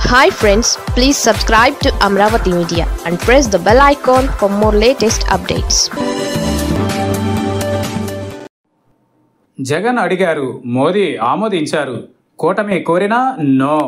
hi friends please subscribe to Amaravati media and press the bell icon for more latest updates Jagan అడిగారు మోదీ ఆమోదించారు కూటమి కోరినా no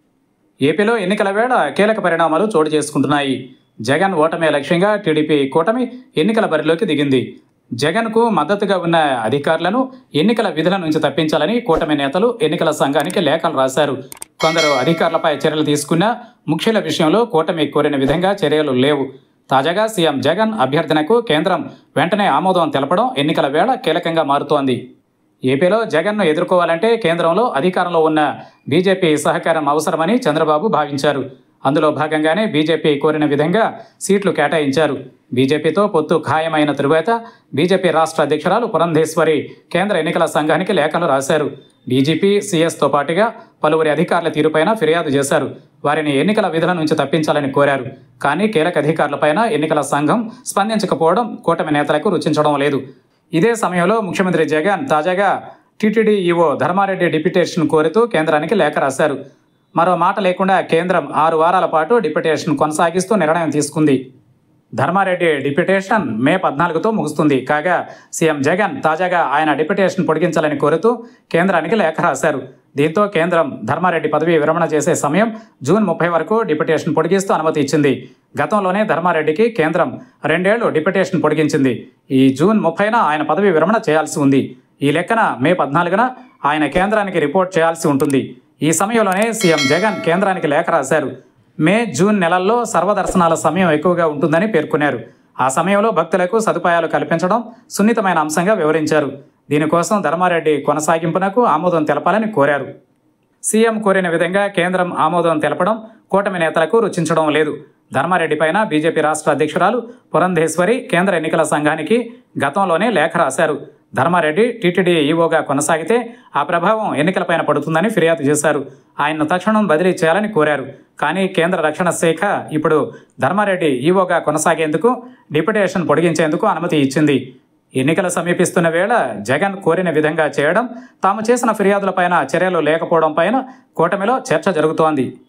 ఏపీలో ఎన్నికల వేళ కీలక పరిణామాలు చోటు చేసుకుంటున్నాయి జగన్ ఓటమే లక్ష్యంగా టీడీపీ కూటమి ఎన్నికల బరిలోకి దిగింది జగన్కు మద్దతుగా ఉన్న అధికారులను ఎన్నికల విధుల నుంచి తప్పించాలని కూటమి నేతలు ఎన్నికల సంఘానికి లేఖలు రాశారు కొందరు అధికారులపై చర్యలు తీసుకున్నా ముఖ్యుల విషయంలో కూటమి కోరిన విధంగా చర్యలు లేవు తాజాగా సీఎం జగన్ అభ్యర్థనకు కేంద్రం వెంటనే ఆమోదం తెలపడం ఎన్నికల వేళ కీలకంగా మారుతోంది ఏపీలో జగన్ను ఎదుర్కోవాలంటే కేంద్రంలో అధికారంలో ఉన్న బీజేపీ సహకారం అవసరమని చంద్రబాబు భావించారు అందులో భాగంగానే బీజేపీ కోరిన విధంగా సీట్లు కేటాయించారు బీజేపీతో పొత్తు ఖాయమైన తరువాత బీజేపీ రాష్ట్ర అధ్యక్షురాలు పురంధేశ్వరి కేంద్ర ఎన్నికల సంఘానికి లేఖలు రాశారు డీజీపీ సీఎస్తో పాటుగా పలువురి అధికారుల తీరుపైన ఫిర్యాదు చేశారు వారిని ఎన్నికల విధుల నుంచి తప్పించాలని కోరారు కానీ కీలక అధికారులపైన ఎన్నికల సంఘం స్పందించకపోవడం కూటమి నేతలకు రుచించడం లేదు ఇదే సమయంలో ముఖ్యమంత్రి జగన్ తాజాగా టీటీడీ ఈవో ధర్మారెడ్డి డిప్యుటేషన్ కోరుతూ కేంద్రానికి లేఖ రాశారు మరో మాట లేకుండా కేంద్రం ఆరు వారాల పాటు డిప్యుటేషన్ కొనసాగిస్తూ నిర్ణయం తీసుకుంది ధర్మారెడ్డి డిప్యుటేషన్ మే పద్నాలుగుతో ముగుస్తుంది కాగా సీఎం జగన్ తాజాగా ఆయన డిప్యుటేషన్ పొడిగించాలని కోరుతూ కేంద్రానికి లేఖ రాశారు దీంతో కేంద్రం ధర్మారెడ్డి పదవి విరమణ చేసే సమయం జూన్ ముప్పై వరకు డిప్యుటేషన్ పొడిగిస్తూ అనుమతి ఇచ్చింది గతంలోనే ధర్మారెడ్డికి కేంద్రం రెండేళ్లు డిప్యుటేషన్ పొడిగించింది ఈ జూన్ ముప్పైన ఆయన పదవి విరమణ చేయాల్సి ఉంది ఈ లెక్కన మే పద్నాలుగున ఆయన కేంద్రానికి రిపోర్ట్ చేయాల్సి ఉంటుంది ఈ సమయంలోనే సీఎం జగన్ కేంద్రానికి లేఖ రాశారు మే జూన్ నెలల్లో సర్వదర్శనాల సమయం ఎక్కువగా ఉంటుందని పేర్కొన్నారు ఆ సమయంలో భక్తులకు సదుపాయాలు కల్పించడం సున్నితమైన అంశంగా వివరించారు దీనికోసం ధర్మారెడ్డి కొనసాగింపునకు ఆమోదం తెలపాలని కోరారు సీఎం కోరిన విధంగా కేంద్రం ఆమోదం తెలపడం కూటమి నేతలకు రుచించడం లేదు ధర్మారెడ్డి పైన బీజేపీ రాష్ట్ర అధ్యక్షురాలు పురంధేశ్వరి కేంద్ర ఎన్నికల సంఘానికి గతంలోనే లేఖ రాశారు ధర్మారెడ్డి టీటీడీ ఈవోగా కొనసాగితే ఆ ప్రభావం ఎన్నికలపైన పడుతుందని ఫిర్యాదు చేశారు ఆయన్ను తక్షణం బదిలీ చేయాలని కోరారు కానీ కేంద్ర రక్షణ శాఖ ఇప్పుడు ధర్మారెడ్డి ఈవోగా కొనసాగేందుకు డిప్యుటేషన్ పొడిగించేందుకు అనుమతి ఇచ్చింది ఎన్నికలు సమీపిస్తున్న వేళ జగన్ కోరిన విధంగా చేయడం తాము చేసిన ఫిర్యాదులపైన చర్యలు లేకపోవడం పైన కూటమిలో చర్చ జరుగుతోంది